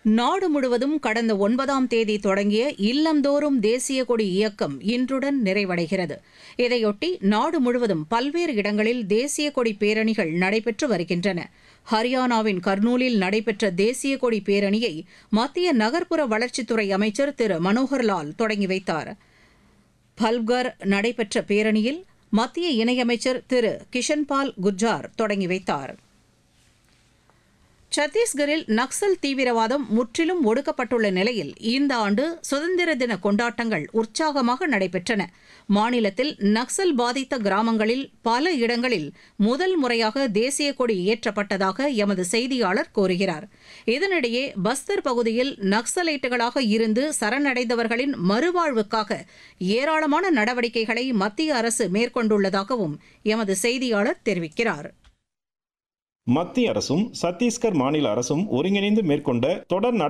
நாடு முழுவதும் கடந்த ஒன்பதாம் தேதி தொடங்கிய இல்லந்தோறும் தேசிய கொடி இயக்கம் இன்றுடன் நிறைவடைகிறது இதையொட்டி நாடு முழுவதும் பல்வேறு இடங்களில் தேசிய கொடி பேரணிகள் நடைபெற்று வருகின்றன ஹரியானாவின் கர்னூலில் நடைபெற்ற தேசிய கொடி பேரணியை மத்திய நகர்ப்புற வளர்ச்சித்துறை அமைச்சர் திரு மனோகர்லால் தொடங்கி வைத்தார் பல்கர் நடைபெற்ற பேரணியில் மத்திய இணையமைச்சர் திரு கிஷன்பால் குர்ஜார் தொடங்கி வைத்தார் சத்தீஸ்கரில் நக்சல் தீவிரவாதம் முற்றிலும் ஒடுக்கப்பட்டுள்ள நிலையில் இந்த ஆண்டு சுதந்திர தின கொண்டாட்டங்கள் உற்சாகமாக நடைபெற்றன மாநிலத்தில் நக்சல் பாதித்த கிராமங்களில் பல இடங்களில் முதல் முறையாக தேசிய கொடி ஏற்றப்பட்டதாக எமது செய்தியாளர் கூறுகிறார் இதனிடையே பஸ்தர் பகுதியில் நக்சலைட்டுகளாக இருந்து சரணடைந்தவர்களின் மறுவாழ்வுக்காக ஏராளமான நடவடிக்கைகளை மத்திய அரசு மேற்கொண்டுள்ளதாகவும் எமது செய்தியாளர் தெரிவிக்கிறார் மத்திய அரசும் சத்தீஸ்கர் மாநில அரசும் ஒருங்கிணைந்து மேற்கொண்ட தொடர்